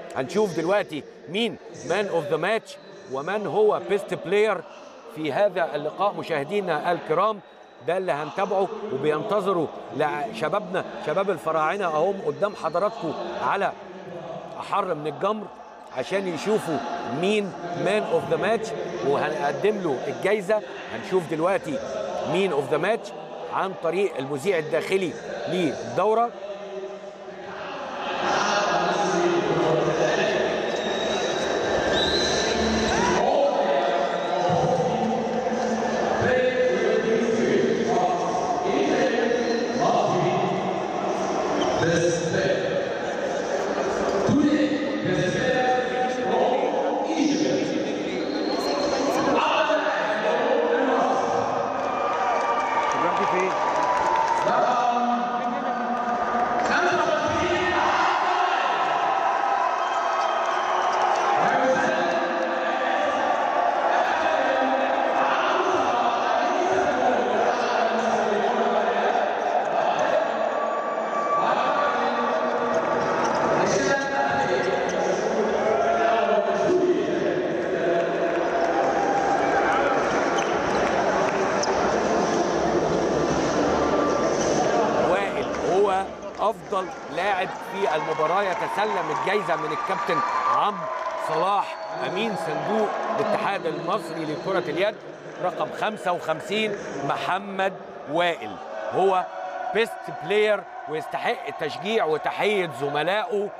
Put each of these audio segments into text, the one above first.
هنشوف دلوقتي مين مان اوف ذا ماتش ومن هو بيست بلاير في هذا اللقاء مشاهدينا الكرام ده اللي هنتابعه وبينتظروا لشبابنا شباب الفراعنه اهم قدام حضراتكم على احر من الجمر عشان يشوفوا مين مان اوف ذا ماتش وهنقدم له الجايزه هنشوف دلوقتي مين اوف ذا ماتش عن طريق المذيع الداخلي للدوره دلوقتي فين؟ وائل هو افضل لاعب في المباراه يتسلم الجائزه من الكابتن عمرو صلاح امين صندوق الاتحاد المصري لكره اليد رقم 55 محمد وائل هو بيست بلاير ويستحق التشجيع وتحيه زملائه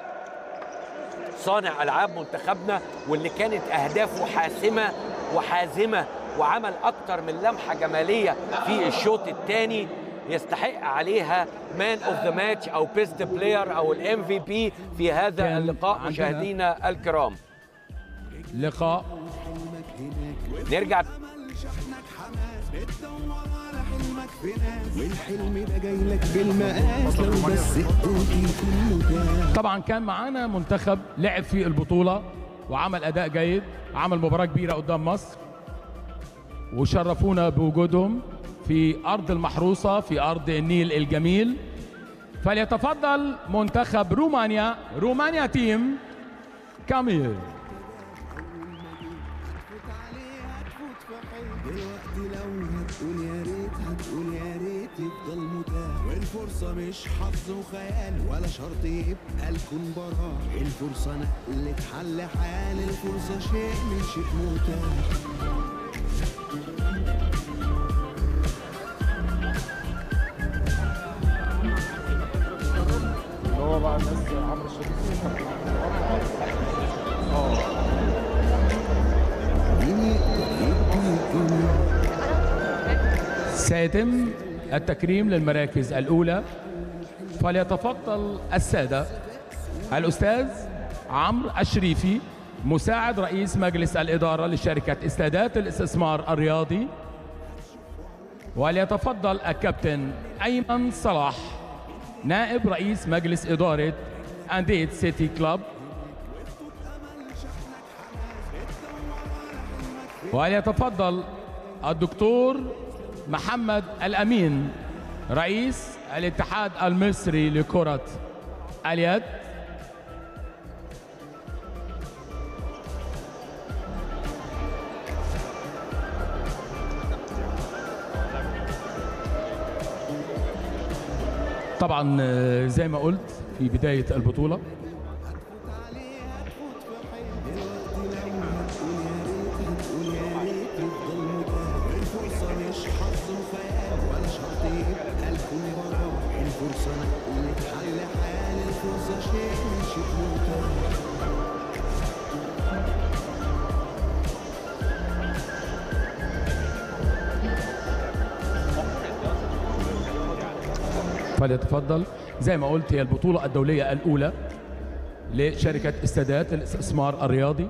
صانع العاب منتخبنا واللي كانت اهدافه حاسمه وحازمه وعمل اكتر من لمحه جماليه في الشوط الثاني يستحق عليها مان اوف ذا ماتش او بيست بلاير او الام في بي في هذا كان اللقاء عندنا- مشاهدينا الكرام لقاء نرجع والحلم ده جاي لك بالمقاس لو بس قوتي كله ده طبعا كان معانا منتخب لعب في البطولة وعمل أداء جيد عمل مباراة كبيرة قدام مصر وشرفونا بوجودهم في أرض المحروسة في أرض النيل الجميل فليتفضل منتخب رومانيا رومانيا تيم كاميل دلوقتي لو هتقول يا ريت هتقول يا ريت يفضل متاح والفرصة مش حظ وخيال ولا شرط يبقى الكون براه الفرصة نقلت حل حال الفرصة شيء من شيء متاح اللي هو بقى الناس عمرو الشريف مين يقدر يديني سيتم التكريم للمراكز الأولى فليتفضل السادة الأستاذ عمرو الشريفي مساعد رئيس مجلس الإدارة لشركة استادات الاستثمار الرياضي وليتفضل الكابتن أيمن صلاح نائب رئيس مجلس إدارة أندية سيتي كلاب وليتفضل الدكتور محمد الأمين رئيس الاتحاد المصري لكرة اليد طبعا آه، زي ما قلت في بداية البطولة هتقول يا ريت يفضل متاح الفرصة مش حظ وخيال ولا شرط يبقى الكون براه الفرصة نقلت حل حال الفرصة شيء من شيء متاح فليتفضل زي ما قلت هي البطولة الدولية الأولى لشركة استادات الاستثمار الرياضي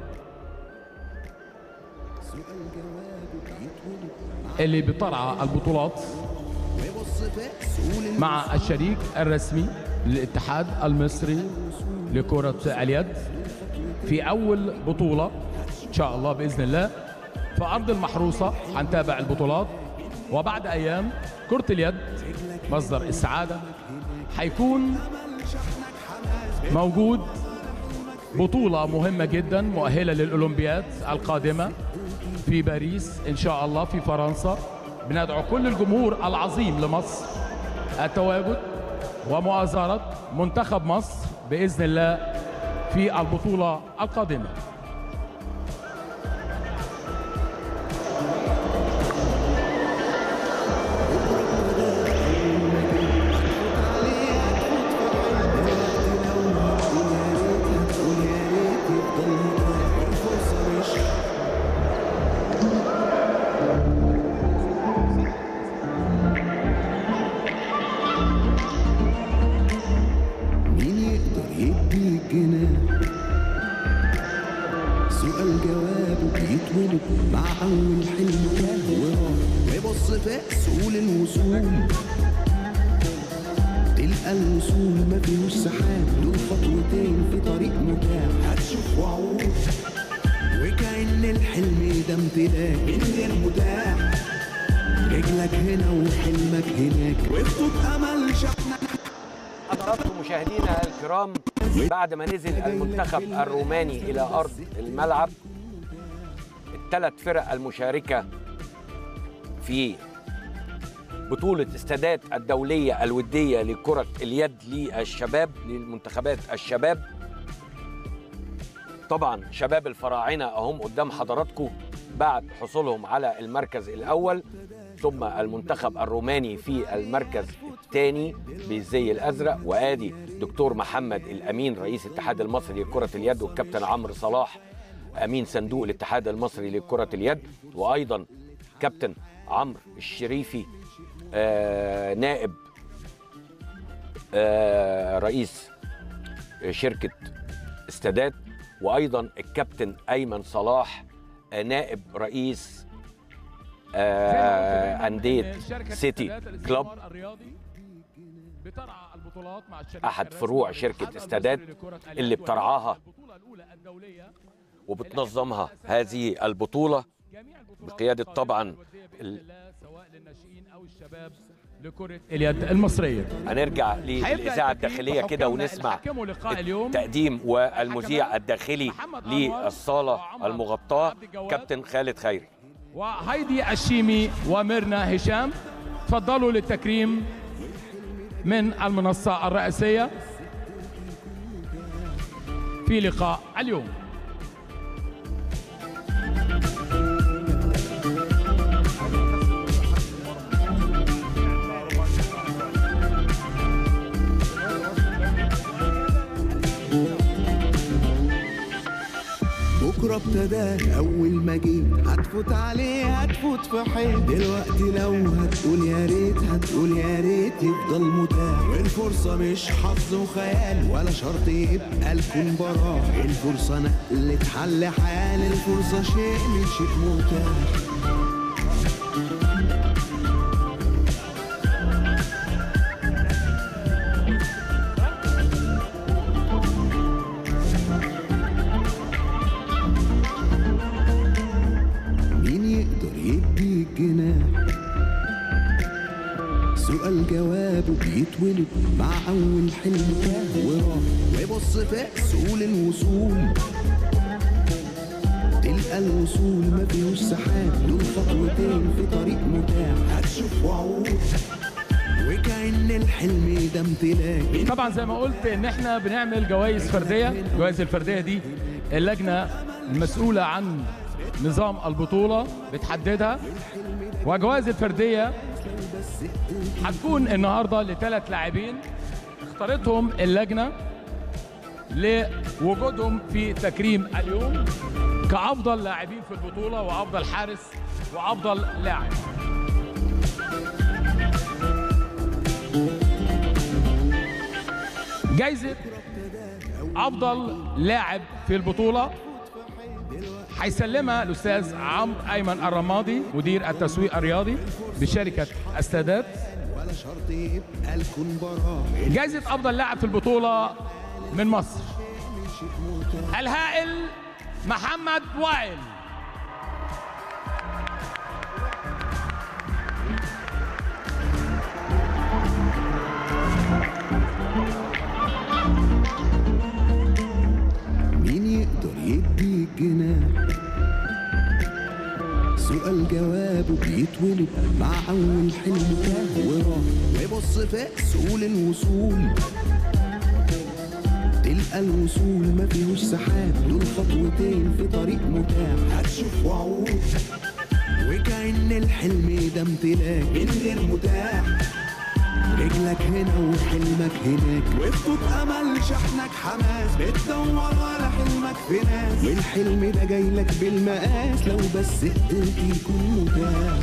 اللي بترعى البطولات وبص فاس قول مع الشريك الرسمي للاتحاد المصري لكرة اليد في أول بطولة إن شاء الله بإذن الله في أرض المحروسة هنتابع البطولات وبعد أيام كرة اليد مصدر السعادة هيكون موجود بطولة مهمة جدا مؤهلة للأولمبياد القادمة في باريس إن شاء الله في فرنسا بندعو كل الجمهور العظيم لمصر التواجد ومؤازرة منتخب مصر بإذن الله في البطولة القادمة مين يقدر يدي الجنان سؤال جوابه بيتولد مع أول حلم كان وراه ويبص في سهول الوصول تلقى الوصول ما فيهوش سحاب دول خطوتين في طريق متاح هتشوف وعود وكأن الحلم ده امتلاك من غير متاح رجلك هنا وحلمك هناك وخطوط أمل شحنة حضراتكم مشاهدينا الكرام بعد ما نزل المنتخب الروماني الى ارض الملعب الثلاث فرق المشاركه في بطولة استادات الدولية الودية لكرة اليد للشباب للمنتخبات الشباب طبعا شباب الفراعنة أهم قدام حضراتكم بعد حصولهم على المركز الأول ثم المنتخب الروماني في المركز الثاني بالزي الأزرق وآدي دكتور محمد الأمين رئيس الاتحاد المصري لكرة اليد والكابتن عمرو صلاح أمين صندوق الاتحاد المصري لكرة اليد وأيضا كابتن عمرو الشريفي آه نائب آه رئيس شركة استادات وأيضا الكابتن أيمن صلاح آه نائب رئيس آه أندية سيتي كلوب أحد فروع شركة استادات اللي بترعاها وبتنظمها هذه البطولة بقيادة طبعا ال- سواء للناشئين او الشباب لكرة اليد المصرية هنرجع للإذاعة الداخلية كده ونسمع حكموا لقاء اليوم التقديم والمذيع الداخلي للصالة المغطاة كابتن خالد خيري وهيدي الشيمي وميرنا هشام تفضلوا للتكريم من المنصة الرئيسية في لقاء اليوم بكرة ابتدى أول ما جيت هتفوت عليه هتفوت في حيط دلوقتي لو هتقول يا ريت هتقول يا ريت يفضل متاح والفرصة مش حظ وخيال ولا شرط يبقى الكون براه الفرصة نقلة حل حال الفرصة شيء من شيء متاح مين يقدر يدي الجناح سؤال جوابه بيتولد مع أول حلم كان وراه ويبص في سهول الوصول تلقى الوصول ما فيهوش سحاب دول خطوتين في طريق متاح هتشوف وعود وكأن الحلم ده امتلاك طبعا زي ما قلت ان احنا بنعمل جوائز فرديه الجوائز الفرديه دي اللجنه المسؤوله عن نظام البطوله بتحددها والجوائز الفرديه هتكون النهارده لثلاث لاعبين اختارتهم اللجنه لوجودهم في تكريم اليوم كافضل لاعبين في البطوله وافضل حارس وافضل لاعب جايزة أفضل لاعب في البطولة هيسلمها الأستاذ عمرو أيمن الرمادي مدير التسويق الرياضي بشركة السادات ولا شرط يبقى الكون براه جايزة أفضل لاعب في البطولة من مصر الهائل محمد وائل مين الجنان سؤال جوابه بيتولد مع أول حلم تاه وراه ويبص في سهول الوصول تلقى الوصول ما فيهوش سحاب دول خطوتين في طريق متاح هتشوف وعود وكأن الحلم ده امتلاك من غير متاح رجلك هنا وحلمك هناك وخطوط امل شحنك حماس بتدور على حلمك في ناس والحلم ده جاي لك بالمقاس لو بس قدرت يكون متاح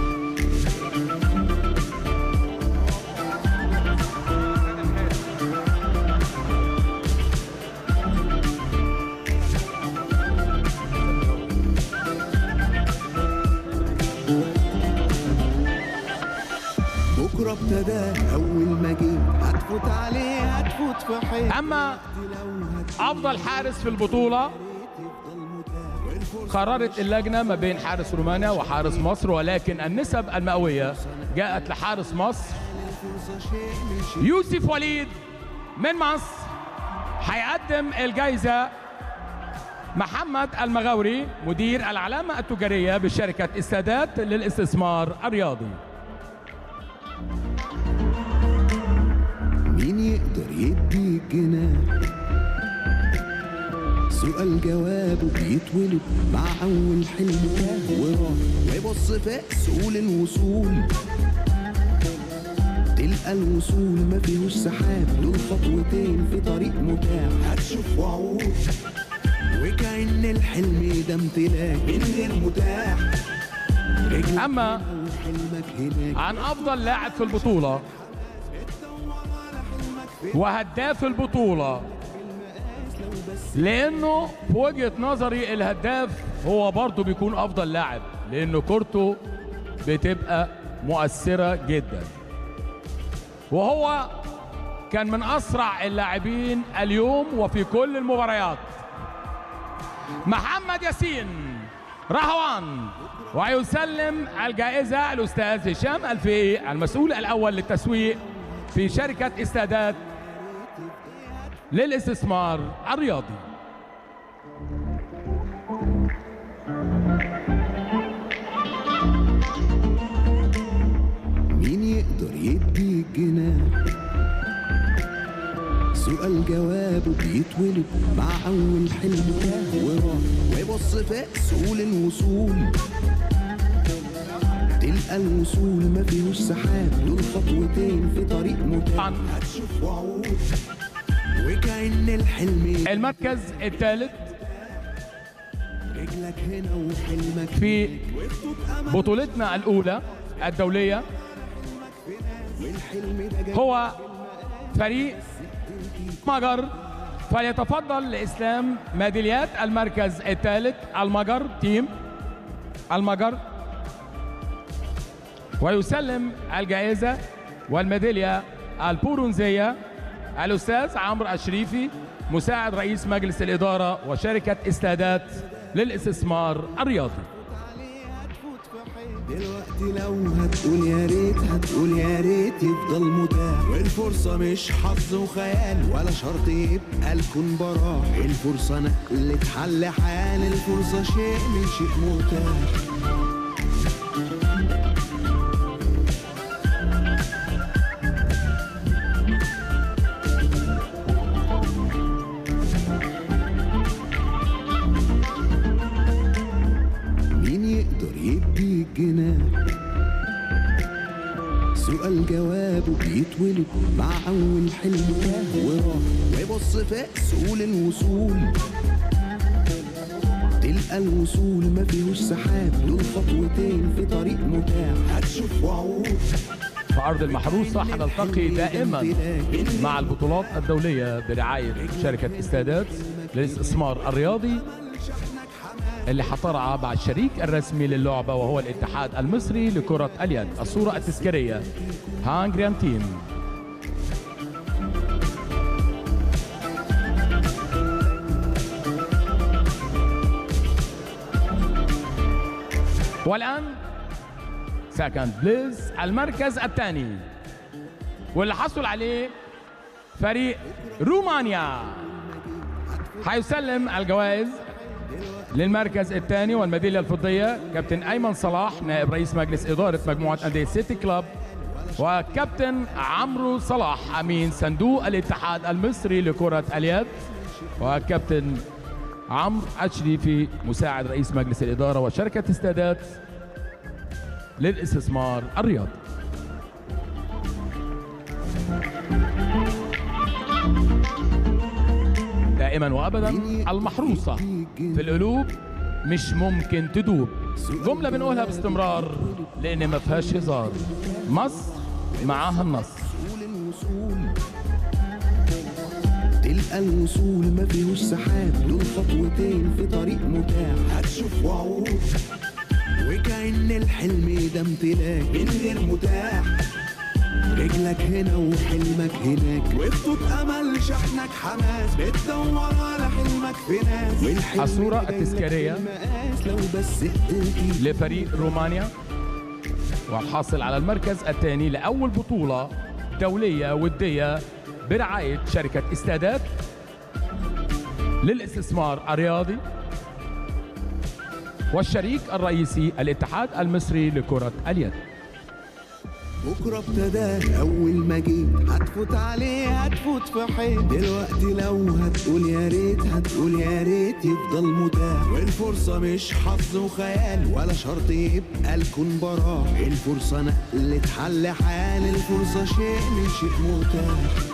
بكره ابتدى اول ما جيت هتفوت عليه هتفوت في حيط اما لو هت- افضل حارس في البطوله تفضل متاح والفرصة قررت اللجنه ما بين حارس رومانيا وحارس مصر ولكن النسب المئويه جاءت لحارس مصر الفرصة شيء من شيء يوسف وليد من مصر هيقدم الجائزة محمد المغاوري مدير العلامة التجارية بشركة السادات للاستثمار الرياضي مين يقدر يدي جنان سؤال جوابه بيتولد مع أول حلم تاه وراه ويبص في سهول الوصول تلقى الوصول ما فيهوش سحاب دول خطوتين في طريق متاح هتشوف وعود وكأن الحلم ده امتلاك من غير متاح رجلك أما وحلمك هناك عن أفضل لاعب في البطولة وهداف البطولة لأنه في وجهة نظري الهداف هو برضه بيكون أفضل لاعب لأنه كورته بتبقى مؤثرة جدا وهو كان من أسرع اللاعبين اليوم وفي كل المباريات محمد ياسين رهوان ويسلم الجائزة الأستاذ هشام الفقي المسؤول الأول للتسويق في شركة استادات للاستثمار الرياضي مين يقدر يدي جنان سؤال جوابه بيتولد مع أول حلم تاه وراه ويبص في سهول الوصول تلقى الوصول ما فيهوش سحاب دول خطوتين في طريق متاح طبعاً. هتشوف وعود وكأن الحلم المركز الثالث رجلك هنا وحلمك في وخطوط أمل بطولتنا الأولى الدولية والحلم ده جاي هو فريق مجر فليتفضل لإسلام ميداليات المركز الثالث المجر تيم المجر ويسلم الجائزة والميدالية البورونزية الأستاذ عمرو الشريفي مساعد رئيس مجلس الإدارة وشركة استادات للاستثمار الرياضي دلوقتي لو هتقول يا ريت هتقول يا ريت يفضل متاح والفرصة مش حظ وخيال ولا شرط يبقى الكون براه الفرصة نقلة حل حال الفرصة شيء من شيء متاح مين يقدر يدي جنان سؤال جوابه بيتولد مع أول حلم تاه وراه ويبص في سهول الوصول تلقى الوصول ما فيهوش سحاب دول خطوتين في طريق متاح هتشوف وعود في أرض المحروسة هنلتقي دائما مع البطولات الدولية برعاية شركة استادات للاستثمار الرياضي اللي هترعى مع الشريك الرسمي للعبة وهو الاتحاد المصري لكرة اليد الصورة التذكارية هانجريان تيم والآن سكند بليز المركز الثاني واللي حصل عليه فريق رومانيا هيسلم الجوائز للمركز الثاني والميدالية الفضية كابتن أيمن صلاح نائب رئيس مجلس إدارة مجموعة أندية سيتي كلاب وكابتن عمرو صلاح أمين صندوق الاتحاد المصري لكرة اليد وكابتن عمرو أشريفي مساعد رئيس مجلس الإدارة وشركة استادات للاستثمار الرياضي دائما وابدا المحروسه في القلوب مش ممكن تدوب جمله بنقولها باستمرار لان ما فيهاش هزار مصر معاها النصر وصول الوصول تلقى الوصول ما فيهوش سحاب دول خطوتين في طريق متاح هتشوف وعود وكأن الحلم ده امتلاك من غير متاح رجلك هنا وحلمك هناك وخطوط امل شحنك حماس بتدور على حلمك في ناس والحلم الصورة ده جايلك التذكارية بالمقاس لو بس قدرت لفريق رومانيا والحاصل على المركز الثاني لأول بطولة دولية ودية برعاية شركة استادات للاستثمار الرياضي والشريك الرئيسي الاتحاد المصري لكرة اليد بكرة ابتدى أول ما جيت هتفوت عليه هتفوت في حيط دلوقتي لو هتقول يا ريت هتقول يا ريت يفضل متاح والفرصة مش حظ وخيال ولا شرط يبقى الكون براح الفرصة نقلة حل حال الفرصة شيء من شيء متاح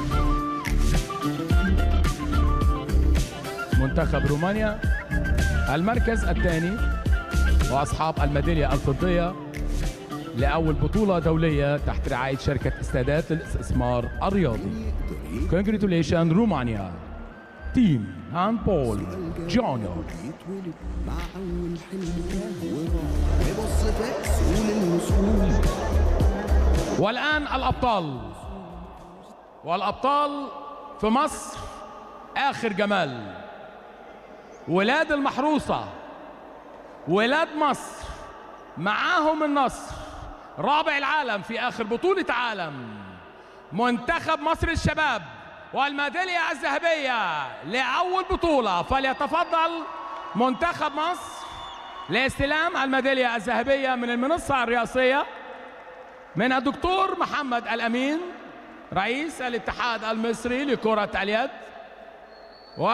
منتخب رومانيا المركز الثاني واصحاب الميداليه الفضيه لاول بطوله دوليه تحت رعايه شركه استادات للاستثمار الرياضي كونجريتوليشن رومانيا تيم هاندبول جونيور يتولد مع أول حلم تاه وراح يبص في سهول الوصول والآن الأبطال والأبطال في مصر آخر جمال ولاد المحروسة ولاد مصر معاهم النصر رابع العالم في آخر بطولة عالم منتخب مصر الشباب والميدالية الذهبية لأول بطولة فليتفضل منتخب مصر لاستلام الميدالية الذهبية من المنصة الرئاسية من الدكتور محمد الأمين رئيس الاتحاد المصري لكرة اليد و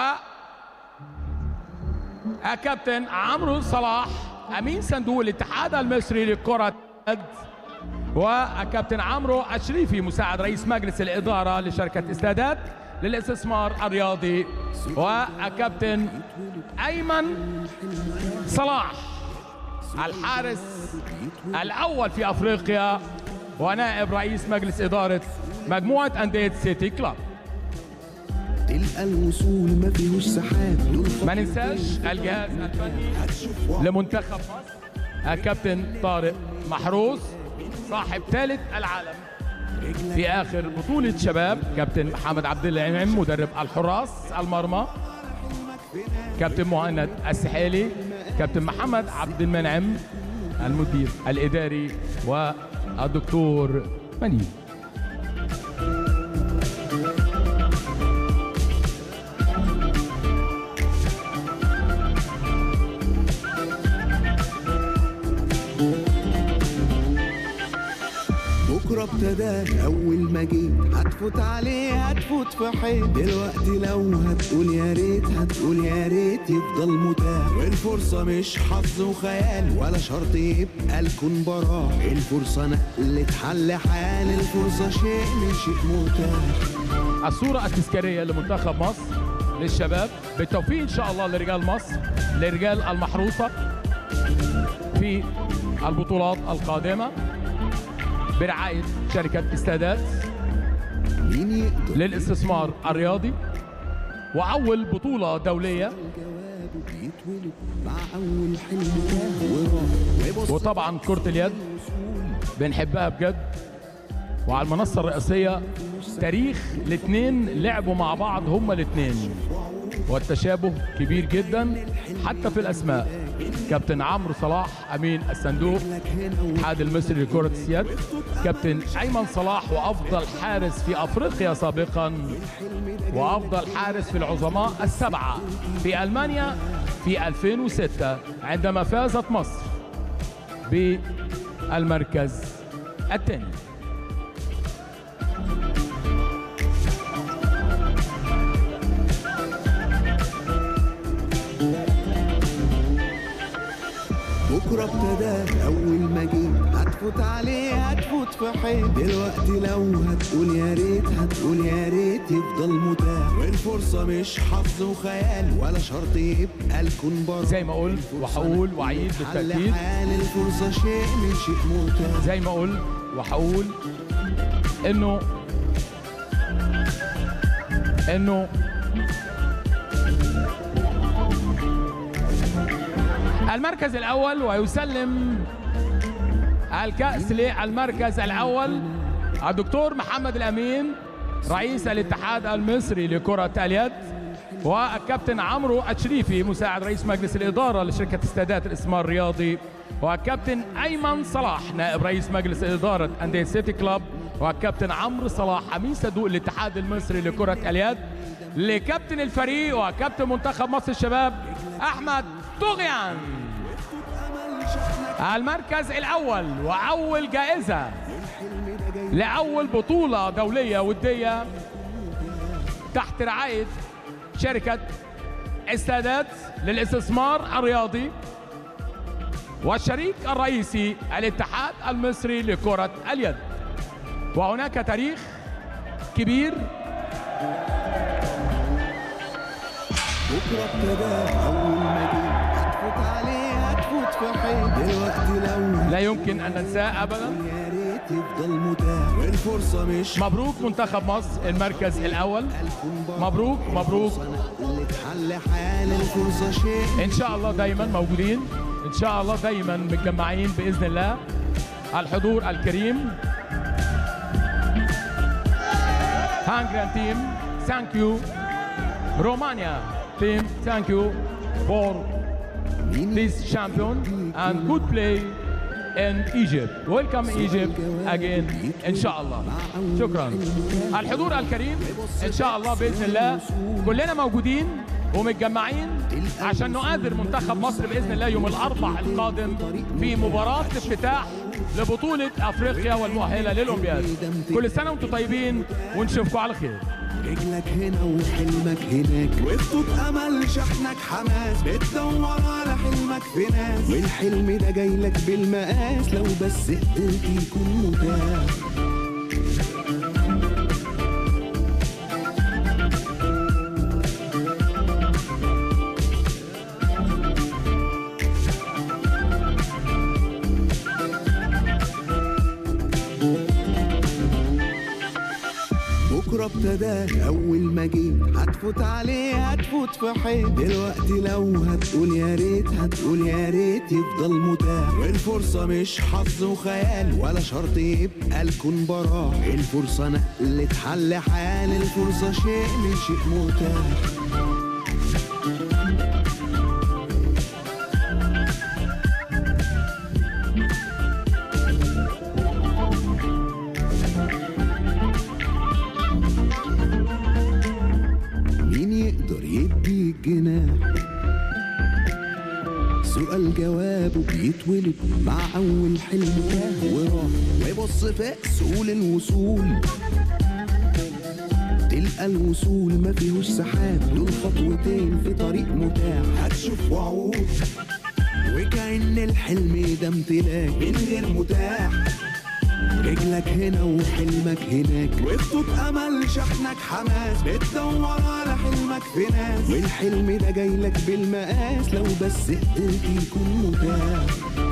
الكابتن عمرو صلاح أمين صندوق الاتحاد المصري لكرة اليد والكابتن عمرو الشريفي مساعد رئيس مجلس الإدارة لشركة استادات للاستثمار الرياضي والكابتن أيمن صلاح الحارس الأول في أفريقيا ونائب رئيس مجلس إدارة مجموعة أندية سيتي كلاب تلقى الوصول ما فيهوش سحاب دول ما ننساش الجهاز الفني لمنتخب مصر الكابتن طارق محروس صاحب ثالث العالم في اخر بطولة شباب كابتن محمد عبد النعيم مدرب الحراس المرمى كابتن مهند السحيلي كابتن محمد عبد المنعم المدير الاداري والدكتور منيب بكرة ابتدى أول ما جيت هتفوت عليه هتفوت في حيط دلوقتي لو هتقول يا ريت هتقول يا ريت يفضل متاح والفرصة مش حظ وخيال ولا شرط يبقى الكون براح الفرصة نقلة حل حال الفرصة شيء من شيء متاح الصورة التذكارية لمنتخب مصر للشباب بالتوفيق إن شاء الله لرجال مصر لرجال المحروسة في البطولات القادمة برعاية شركة استادات مين يقدر للاستثمار الرياضي وأول بطولة دولية جوابه بيتولد مع أول حلم تاه وراح ويبص وطبعا كرة اليد بنحبها بجد وعلى المنصة الرئيسية تاريخ الاثنين لعبوا مع بعض هما الاثنين والتشابه كبير جدا حتى في الأسماء كابتن عمرو صلاح أمين الصندوق لك هنا الاتحاد المصري لكرة اليد كابتن أيمن صلاح وأفضل حارس في أفريقيا سابقا وأفضل حارس في العظماء السبعة في ألمانيا في 2006 عندما فازت مصر بالمركز الثاني بكرة ابتدى أول ما جيت هتفوت عليه هتفوت في حيط دلوقتي لو هتقول يا ريت هتقول يا ريت يفضل متاح والفرصة مش حظ وخيال ولا شرط يبقى الكون بره زي ما قلت وهقول واعيد بالتاكيد حال الفرصة شيء من شيء متاح زي ما قلت وهقول انه انه المركز الاول ويسلم الكأس للمركز الاول الدكتور محمد الامين رئيس الاتحاد المصري لكرة اليد والكابتن عمرو الشريفي مساعد رئيس مجلس الإدارة لشركة استادات الإسمار الرياضي والكابتن أيمن صلاح نائب رئيس مجلس إدارة أندية سيتي كلاب والكابتن عمرو صلاح أمين صندوق الاتحاد المصري لكرة اليد لكابتن الفريق وكابتن منتخب مصر الشباب أحمد طغيان المركز الأول وأول جائزة لأول بطولة دولية ودية تحت رعاية شركة استادات للاستثمار الرياضي والشريك الرئيسي الاتحاد المصري لكرة اليد وهناك تاريخ كبير بكرة ابتدى أول ما جيت هتفوت عليه هتفوت في حيط دلوقتي لو لا يمكن أن ننساه أبدا يا ريت يفضل متاح والفرصة مش مبروك منتخب مصر المركز الأول الكون بره مبروك مبروك اللي تحل حال الفرصة شيء إن شاء الله دايما موجودين إن شاء الله دايما متجمعين بإذن الله الحضور الكريم Hungarian team, thank you. Romania team, thank you for this champion and good play in Egypt. Welcome Egypt again إن شاء الله. شكرا. الحضور الكريم إن شاء الله بإذن الله كلنا موجودين ومتجمعين عشان نقابل منتخب مصر بإذن الله يوم الأربع القادم في مباراة افتتاح لبطولة أفريقيا والمؤهلة للأولمبياد. كل سنة وأنتم طيبين ونشوفكم على خير. رجلك هنا وحلمك هناك وخطوط امل شحنك حماس بتدور على حلمك في ناس والحلم ده جايلك بالمقاس لو بس قدرت يكون متاح بكرة ابتدى أول ما جيت هتفوت عليه هتفوت في حيط دلوقتي لو هتقول يا ريت هتقول يا ريت يفضل متاح والفرصة مش حظ وخيال ولا شرط يبقى الكون براح الفرصة نقلة حل حال الفرصة شيء من شيء متاح مين يقدر يدي الجناح سؤال جوابه بيتولد مع أول حلم تاه وراح ويبص في سهول الوصول تلقى الوصول ما فيهوش سحاب دول خطوتين في طريق متاح هتشوف وعود وكأن الحلم ده امتلاك من غير متاح رجلك هنا وحلمك هناك وخطوط امل شحنك حماس بتدور على حلمك في ناس والحلم ده جايلك بالمقاس لو بس قدرت يكون متاح